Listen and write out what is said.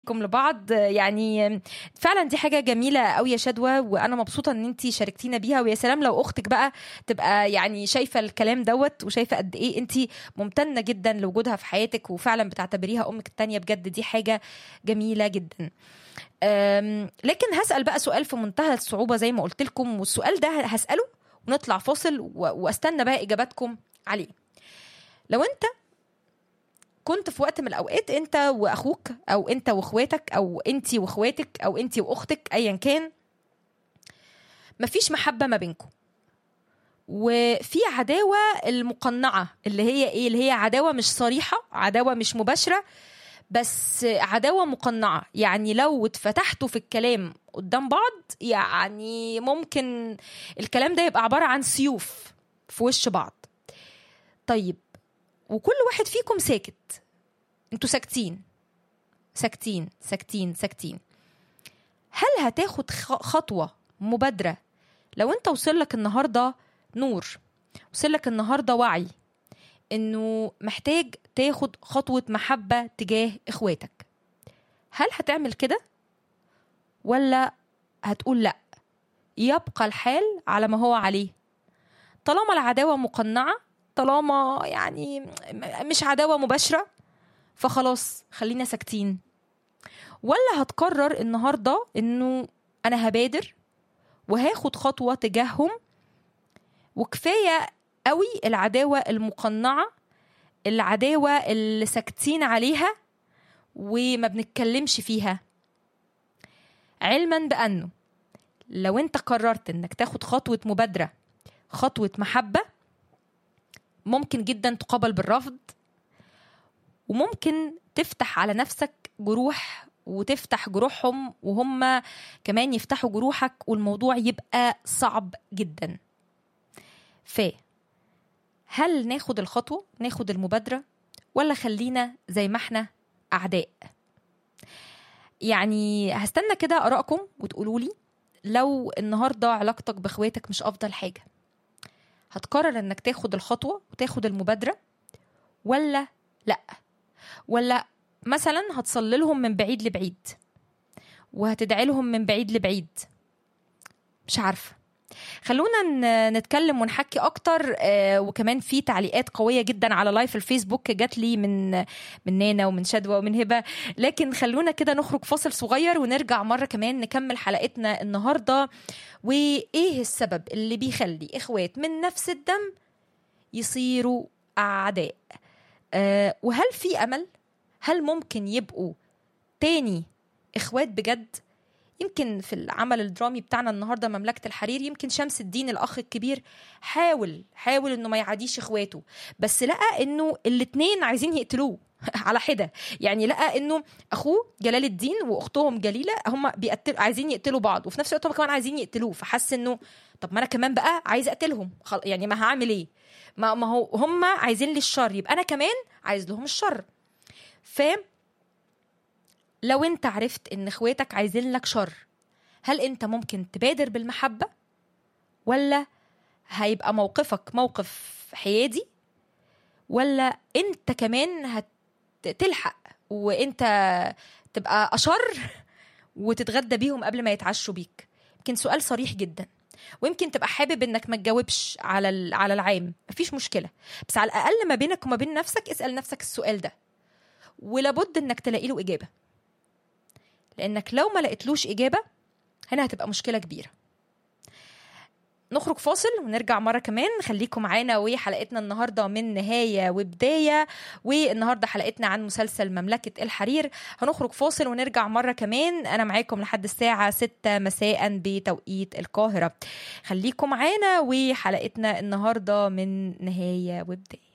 بيكم لبعض يعني فعلا دي حاجه جميله قوي يا شدوى وانا مبسوطه ان انت شاركتينا بيها ويا سلام لو اختك بقى تبقى يعني شايفه الكلام دوت وشايفه قد ايه انت ممتنه جدا لوجودها في حياتك وفعلا بتعتبريها امك التانية بجد دي حاجه جميله جدا أم، لكن هسال بقى سؤال في منتهى الصعوبه زي ما قلت لكم والسؤال ده هساله ونطلع فاصل و- واستنى بقى اجاباتكم عليه لو انت كنت في وقت من الاوقات انت واخوك او انت واخواتك او انت واخواتك او انت واختك ايا كان مفيش محبه ما بينكم وفي عداوه المقنعه اللي هي ايه اللي هي عداوه مش صريحه عداوه مش مباشره بس عداوه مقنعه يعني لو اتفتحتوا في الكلام قدام بعض يعني ممكن الكلام ده يبقى عباره عن سيوف في وش بعض طيب وكل واحد فيكم ساكت انتوا ساكتين ساكتين ساكتين ساكتين هل هتاخد خ- خطوة مبادرة لو انت وصلك النهاردة نور وصلك النهاردة وعي انه محتاج تاخد خطوة محبة تجاه اخواتك هل هتعمل كده ولا هتقول لا يبقى الحال على ما هو عليه طالما العداوة مقنعة طالما يعني م- مش عداوة مباشرة فخلاص خلينا ساكتين ولا هتقرر النهاردة انه انا هبادر وهاخد خطوة تجاههم وكفاية قوي العداوة المقنعة العداوة اللي ساكتين عليها وما بنتكلمش فيها علما بأنه لو انت قررت انك تاخد خطوة مبادرة خطوة محبة ممكن جدا تقابل بالرفض وممكن تفتح على نفسك جروح وتفتح جروحهم وهم كمان يفتحوا جروحك والموضوع يبقى صعب جدا ف هل ناخد الخطوة ناخد المبادرة ولا خلينا زي ما احنا أعداء يعني هستنى كده آرائكم وتقولوا لي لو النهاردة علاقتك بإخواتك مش أفضل حاجة هتقرر انك تاخد الخطوه وتاخد المبادره ولا لا ولا مثلا هتصلي لهم من بعيد لبعيد وهتدعي لهم من بعيد لبعيد مش عارفه خلونا ن- نتكلم ونحكي اكتر آه، وكمان في تعليقات قويه جدا على لايف الفيسبوك جات لي من من نانا ومن شدوى ومن هبه لكن خلونا كده نخرج فاصل صغير ونرجع مره كمان نكمل حلقتنا النهارده وايه السبب اللي بيخلي اخوات من نفس الدم يصيروا اعداء أه وهل في امل هل ممكن يبقوا تاني اخوات بجد يمكن في العمل الدرامي بتاعنا النهارده مملكه الحرير يمكن شمس الدين الاخ الكبير حاول حاول انه ما يعاديش اخواته بس لقى انه الاتنين عايزين يقتلوه على حده يعني لقى انه اخوه جلال الدين واختهم جليله هم بيقتل عايزين يقتلوا بعض وفي نفس الوقت هم كمان عايزين يقتلوه فحس انه طب ما انا كمان بقى عايز اقتلهم خل... يعني ما هعمل ايه ما ما هو هم عايزين لي الشر يبقى انا كمان عايز لهم الشر ف لو انت عرفت ان اخواتك عايزين لك شر هل انت ممكن تبادر بالمحبه ولا هيبقى موقفك موقف حيادي ولا انت كمان هتلحق وانت تبقى اشر وتتغدى بيهم قبل ما يتعشوا بيك يمكن سؤال صريح جدا ويمكن تبقى حابب انك ما تجاوبش على ال- على العام مفيش مشكله بس على الاقل ما بينك وما بين نفسك اسال نفسك السؤال ده ولابد انك تلاقي له اجابه لانك لو ما لقيتلوش اجابه هنا هتبقى مشكله كبيره نخرج فاصل ونرجع مرة كمان خليكم معانا وحلقتنا النهاردة من نهاية وبداية والنهاردة حلقتنا عن مسلسل مملكة الحرير هنخرج فاصل ونرجع مرة كمان أنا معاكم لحد الساعة 6 مساء بتوقيت القاهرة خليكم معانا وحلقتنا النهاردة من نهاية وبداية